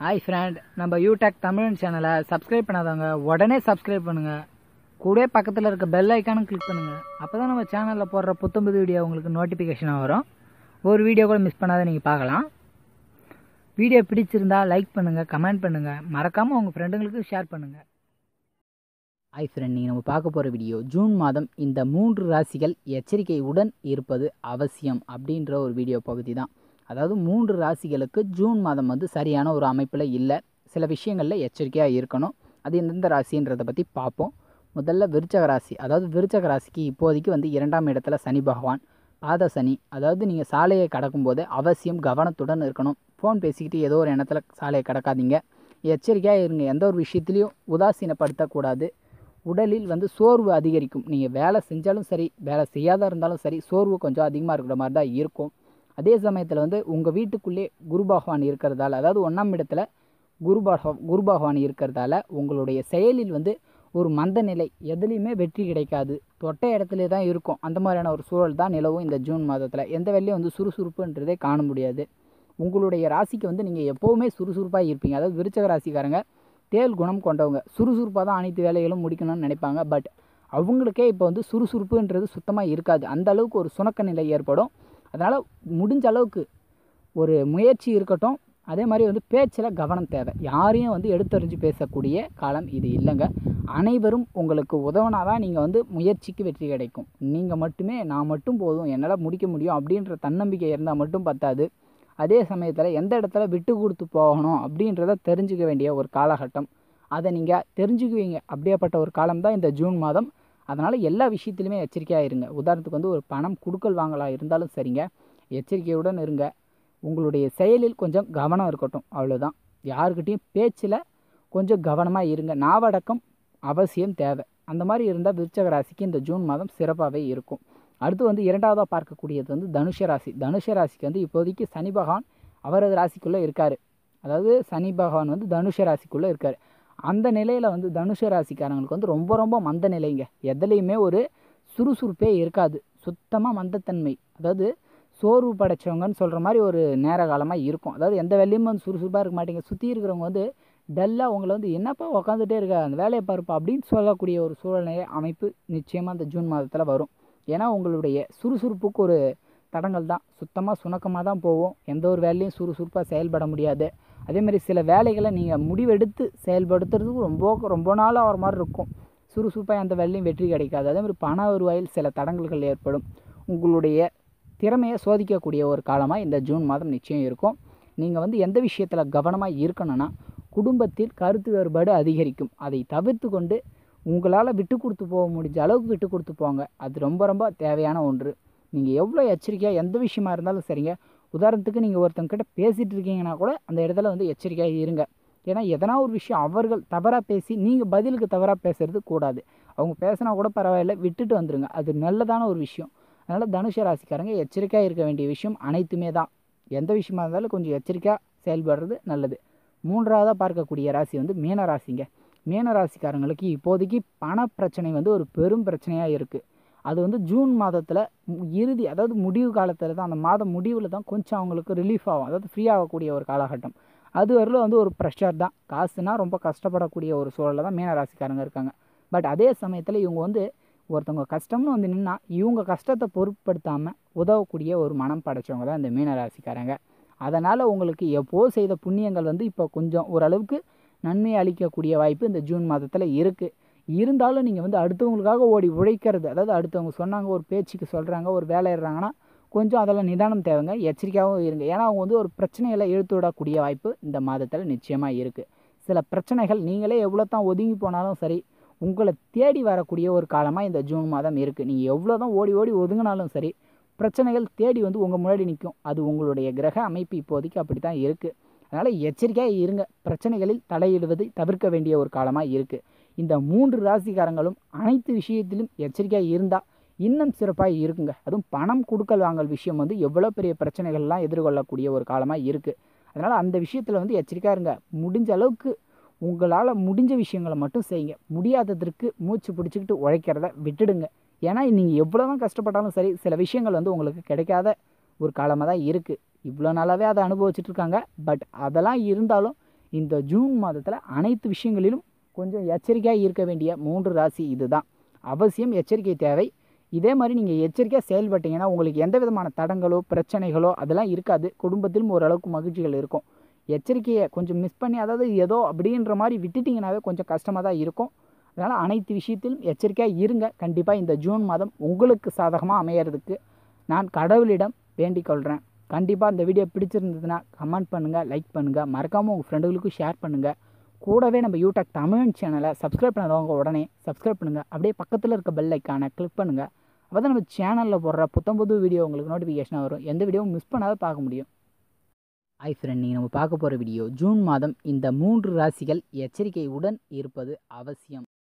hi friend நம்ம யூடெக் தமிழன் சேனலை சப்ஸ்கிரைப் பண்ணாதவங்க உடனே சப்ஸ்கிரைப் பண்ணுங்க கூடவே பக்கத்தில் இருக்க பெல் ஐக்கானும் கிளிக் பண்ணுங்க அப்போ தான் நம்ம சேனலில் போடுற புத்தம்புது வீடியோ உங்களுக்கு நோட்டிஃபிகேஷனாக வரும் ஒரு வீடியோ கூட மிஸ் பண்ணாத நீங்கள் பார்க்கலாம் வீடியோ பிடிச்சிருந்தா லைக் பண்ணுங்கள் கமெண்ட் பண்ணுங்கள் மறக்காமல் உங்கள் ஃப்ரெண்டுங்களுக்கு ஷேர் பண்ணுங்கள் ஹாய் ஃப்ரெண்ட் நீங்கள் நம்ம பார்க்க போகிற வீடியோ ஜூன் மாதம் இந்த மூன்று ராசிகள் எச்சரிக்கையுடன் இருப்பது அவசியம் அப்படின்ற ஒரு வீடியோ பகுதி தான் அதாவது மூன்று ராசிகளுக்கு ஜூன் மாதம் வந்து சரியான ஒரு அமைப்பில் இல்லை சில விஷயங்களில் எச்சரிக்கையாக இருக்கணும் அது எந்தெந்த ராசின்றதை பற்றி பார்ப்போம் முதல்ல விருச்சக ராசி அதாவது விருச்சக ராசிக்கு இப்போதைக்கு வந்து இரண்டாம் இடத்துல சனி பகவான் பாத சனி அதாவது நீங்கள் சாலையை கடக்கும்போது அவசியம் கவனத்துடன் இருக்கணும் ஃபோன் பேசிக்கிட்டு ஏதோ ஒரு இடத்துல சாலையை கடக்காதீங்க எச்சரிக்கையாக இருங்க எந்த ஒரு விஷயத்துலையும் உதாசீனப்படுத்தக்கூடாது உடலில் வந்து சோர்வு அதிகரிக்கும் நீங்கள் வேலை செஞ்சாலும் சரி வேலை செய்யாத இருந்தாலும் சரி சோர்வு கொஞ்சம் அதிகமாக இருக்கிற மாதிரி தான் இருக்கும் அதே சமயத்தில் வந்து உங்கள் வீட்டுக்குள்ளே குரு பகவான் இருக்கிறதால அதாவது ஒன்றாம் இடத்துல குரு பகவ குரு பகவான் இருக்கிறதால உங்களுடைய செயலில் வந்து ஒரு மந்த நிலை எதுலேயுமே வெற்றி கிடைக்காது தொட்ட இடத்துல தான் இருக்கும் அந்த மாதிரியான ஒரு சூழல் தான் நிலவும் இந்த ஜூன் மாதத்தில் எந்த வேலையும் வந்து சுறுசுறுப்புன்றதே காண முடியாது உங்களுடைய ராசிக்கு வந்து நீங்கள் எப்போவுமே சுறுசுறுப்பாக இருப்பீங்க அதாவது விருச்சக ராசிக்காரங்க தேல் குணம் கொண்டவங்க சுறுசுறுப்பாக தான் அனைத்து வேலைகளும் முடிக்கணும்னு நினைப்பாங்க பட் அவங்களுக்கே இப்போ வந்து சுறுசுறுப்புன்றது சுத்தமாக இருக்காது அந்த அளவுக்கு ஒரு சுணக்க நிலை ஏற்படும் அதனால் முடிஞ்ச அளவுக்கு ஒரு முயற்சி இருக்கட்டும் அதே மாதிரி வந்து பேச்சில் கவனம் தேவை யாரையும் வந்து எடுத்தறிஞ்சு பேசக்கூடிய காலம் இது இல்லைங்க அனைவரும் உங்களுக்கு உதவினா தான் நீங்கள் வந்து முயற்சிக்கு வெற்றி கிடைக்கும் நீங்கள் மட்டுமே நான் மட்டும் போதும் என்னால் முடிக்க முடியும் அப்படின்ற தன்னம்பிக்கை இருந்தால் மட்டும் பத்தாது அதே சமயத்தில் எந்த இடத்துல விட்டு கொடுத்து போகணும் அப்படின்றத தெரிஞ்சுக்க வேண்டிய ஒரு காலகட்டம் அதை நீங்கள் தெரிஞ்சுக்குவீங்க அப்படியேப்பட்ட ஒரு காலம் தான் இந்த ஜூன் மாதம் அதனால் எல்லா விஷயத்துலையுமே எச்சரிக்கையாக இருங்க உதாரணத்துக்கு வந்து ஒரு பணம் கொடுக்கல் வாங்கலாம் இருந்தாலும் சரிங்க எச்சரிக்கையுடன் இருங்க உங்களுடைய செயலில் கொஞ்சம் கவனம் இருக்கட்டும் அவ்வளோதான் யாருக்கிட்டேயும் பேச்சில் கொஞ்சம் கவனமாக இருங்க நாவடக்கம் அவசியம் தேவை அந்த மாதிரி இருந்தால் விருச்சக ராசிக்கு இந்த ஜூன் மாதம் சிறப்பாகவே இருக்கும் அடுத்து வந்து இரண்டாவதாக பார்க்கக்கூடியது வந்து தனுஷ ராசி தனுஷ ராசிக்கு வந்து இப்போதைக்கு சனி பகவான் அவரது ராசிக்குள்ளே இருக்கார் அதாவது சனி பகவான் வந்து தனுஷ ராசிக்குள்ளே இருக்கார் அந்த நிலையில் வந்து தனுஷ ராசிக்காரங்களுக்கு வந்து ரொம்ப ரொம்ப மந்த நிலைங்க எதுலேயுமே ஒரு சுறுசுறுப்பே இருக்காது சுத்தமாக மந்தத்தன்மை அதாவது சோர்வு படைச்சவங்கன்னு சொல்கிற மாதிரி ஒரு நேர காலமாக இருக்கும் அதாவது எந்த வேலையும் வந்து சுறுசுறுப்பாக இருக்க மாட்டீங்க சுற்றி இருக்கிறவங்க வந்து டல்லாக உங்களை வந்து என்னப்பா உக்காந்துட்டே இருக்க அந்த வேலையை பாருப்பா அப்படின்னு சொல்லக்கூடிய ஒரு சூழ்நிலை அமைப்பு நிச்சயமாக அந்த ஜூன் மாதத்தில் வரும் ஏன்னா உங்களுடைய சுறுசுறுப்புக்கு ஒரு தடங்கள் தான் சுத்தமாக சுணக்கமாக தான் போகும் எந்த ஒரு வேலையும் சுறுசுறுப்பாக செயல்பட முடியாது அதேமாதிரி சில வேலைகளை நீங்கள் முடிவெடுத்து செயல்படுத்துறதுக்கு ரொம்ப ரொம்ப நாளாக ஒரு மாதிரி இருக்கும் சுறுசுறுப்பாக எந்த வேலையும் வெற்றி கிடைக்காது அதேமாதிரி பண வருவாயில் சில தடங்கல்கள் ஏற்படும் உங்களுடைய திறமையை சோதிக்கக்கூடிய ஒரு காலமாக இந்த ஜூன் மாதம் நிச்சயம் இருக்கும் நீங்கள் வந்து எந்த விஷயத்தில் கவனமாக இருக்கணும்னா குடும்பத்தில் கருத்து வேறுபாடு அதிகரிக்கும் அதை தவிர்த்து கொண்டு உங்களால் விட்டு கொடுத்து போக முடிஞ்ச அளவுக்கு விட்டு கொடுத்து போங்க அது ரொம்ப ரொம்ப தேவையான ஒன்று நீங்கள் எவ்வளோ எச்சரிக்கையாக எந்த விஷயமா இருந்தாலும் சரிங்க உதாரணத்துக்கு நீங்கள் ஒருத்தங்கிட்ட பேசிகிட்டு இருக்கீங்கன்னா கூட அந்த இடத்துல வந்து எச்சரிக்கையாக இருங்க ஏன்னா எதனா ஒரு விஷயம் அவர்கள் தவறாக பேசி நீங்கள் பதிலுக்கு தவறாக பேசுறது கூடாது அவங்க பேசினா கூட பரவாயில்ல விட்டுட்டு வந்துடுங்க அது நல்லதான ஒரு விஷயம் அதனால் தனுஷ ராசிக்காரங்க எச்சரிக்கையாக இருக்க வேண்டிய விஷயம் அனைத்துமே தான் எந்த விஷயமா இருந்தாலும் கொஞ்சம் எச்சரிக்கையாக செயல்படுறது நல்லது மூன்றாவதாக பார்க்கக்கூடிய ராசி வந்து மீன ராசிங்க மீன ராசிக்காரங்களுக்கு இப்போதைக்கு பண பிரச்சனை வந்து ஒரு பெரும் பிரச்சனையாக இருக்குது அது வந்து ஜூன் மாதத்தில் இறுதி அதாவது முடிவு காலத்தில் தான் அந்த மாதம் முடிவில் தான் கொஞ்சம் அவங்களுக்கு ரிலீஃப் ஆகும் அதாவது ஃப்ரீ ஆகக்கூடிய ஒரு காலகட்டம் அது வரலும் வந்து ஒரு ப்ரெஷர் தான் காசுனா ரொம்ப கஷ்டப்படக்கூடிய ஒரு சூழலில் தான் மீன ராசிக்காரங்க இருக்காங்க பட் அதே சமயத்தில் இவங்க வந்து ஒருத்தவங்க கஷ்டம்னு வந்து நின்னா இவங்க கஷ்டத்தை பொருட்படுத்தாமல் உதவக்கூடிய ஒரு மனம் படைச்சவங்க தான் இந்த மீன ராசிக்காரங்க அதனால் உங்களுக்கு எப்போ செய்த புண்ணியங்கள் வந்து இப்போ கொஞ்சம் ஓரளவுக்கு நன்மை அளிக்கக்கூடிய வாய்ப்பு இந்த ஜூன் மாதத்தில் இருக்குது இருந்தாலும் நீங்கள் வந்து அடுத்தவங்களுக்காக ஓடி உழைக்கிறது அதாவது அடுத்தவங்க சொன்னாங்க ஒரு பேச்சுக்கு சொல்கிறாங்க ஒரு வேலை ஏறுறாங்கன்னா கொஞ்சம் அதெல்லாம் நிதானம் தேவைங்க எச்சரிக்கையாகவும் இருங்க ஏன்னா அவங்க வந்து ஒரு பிரச்சனைகளை இழுத்து விடக்கூடிய வாய்ப்பு இந்த மாதத்தில் நிச்சயமாக இருக்குது சில பிரச்சனைகள் நீங்களே எவ்வளோ தான் ஒதுங்கி போனாலும் சரி உங்களை தேடி வரக்கூடிய ஒரு காலமாக இந்த ஜூன் மாதம் இருக்குது நீங்கள் எவ்வளோ தான் ஓடி ஓடி ஒதுங்கினாலும் சரி பிரச்சனைகள் தேடி வந்து உங்கள் முன்னாடி நிற்கும் அது உங்களுடைய கிரக அமைப்பு இப்போதைக்கு அப்படி தான் இருக்குது அதனால் எச்சரிக்கையாக இருங்க பிரச்சனைகளில் தலையிடுவதை தவிர்க்க வேண்டிய ஒரு காலமாக இருக்குது இந்த மூன்று ராசிக்காரங்களும் அனைத்து விஷயத்திலும் எச்சரிக்கையாக இருந்தால் இன்னும் சிறப்பாக இருக்குங்க அதுவும் பணம் கொடுக்கல் வாங்கல் விஷயம் வந்து எவ்வளோ பெரிய பிரச்சனைகள்லாம் எதிர்கொள்ளக்கூடிய ஒரு காலமாக இருக்குது அதனால் அந்த விஷயத்தில் வந்து எச்சரிக்கையாக இருங்க முடிஞ்ச அளவுக்கு உங்களால் முடிஞ்ச விஷயங்களை மட்டும் செய்யுங்க முடியாததற்கு மூச்சு பிடிச்சிக்கிட்டு உழைக்கிறத விட்டுடுங்க ஏன்னா நீங்கள் எவ்வளோ தான் கஷ்டப்பட்டாலும் சரி சில விஷயங்கள் வந்து உங்களுக்கு கிடைக்காத ஒரு காலமாக தான் இருக்குது இவ்வளோ நாளாகவே அதை அனுபவிச்சுட்டு இருக்காங்க பட் அதெல்லாம் இருந்தாலும் இந்த ஜூன் மாதத்தில் அனைத்து விஷயங்களிலும் கொஞ்சம் எச்சரிக்கையாக இருக்க வேண்டிய மூன்று ராசி இதுதான் அவசியம் எச்சரிக்கை தேவை இதே மாதிரி நீங்கள் எச்சரிக்கையாக செயல்பட்டீங்கன்னா உங்களுக்கு எந்த விதமான தடங்களோ பிரச்சனைகளோ அதெல்லாம் இருக்காது குடும்பத்திலும் ஓரளவுக்கு மகிழ்ச்சிகள் இருக்கும் எச்சரிக்கையை கொஞ்சம் மிஸ் பண்ணி அதாவது ஏதோ அப்படின்ற மாதிரி விட்டுட்டிங்கனாவே கொஞ்சம் கஷ்டமாக தான் இருக்கும் அதனால் அனைத்து விஷயத்திலும் எச்சரிக்கையாக இருங்க கண்டிப்பாக இந்த ஜூன் மாதம் உங்களுக்கு சாதகமாக அமையறதுக்கு நான் கடவுளிடம் வேண்டிக் கொள்கிறேன் கண்டிப்பாக இந்த வீடியோ பிடிச்சிருந்ததுன்னா கமெண்ட் பண்ணுங்கள் லைக் பண்ணுங்கள் மறக்காமல் உங்கள் ஃப்ரெண்டுகளுக்கும் ஷேர் பண்ணுங்கள் கூடவே நம்ம யூடியூப் தமிழ் சேனலை சப்ஸ்கிரைப் பண்ணாதவங்க உடனே சப்ஸ்கிரைப் பண்ணுங்கள் அப்படியே பக்கத்தில் இருக்க பெல் ஐக்கானை கிளிக் பண்ணுங்கள் அப்போ தான் நம்ம சேனலில் போடுற புத்தம் புது வீடியோ உங்களுக்கு நோட்டிஃபிகேஷனாக வரும் எந்த வீடியோவும் மிஸ் பண்ணாத பார்க்க முடியும் ஐ ஃப்ரெண்ட் நீங்கள் நம்ம பார்க்க போகிற வீடியோ ஜூன் மாதம் இந்த மூன்று ராசிகள் எச்சரிக்கையுடன் இருப்பது அவசியம்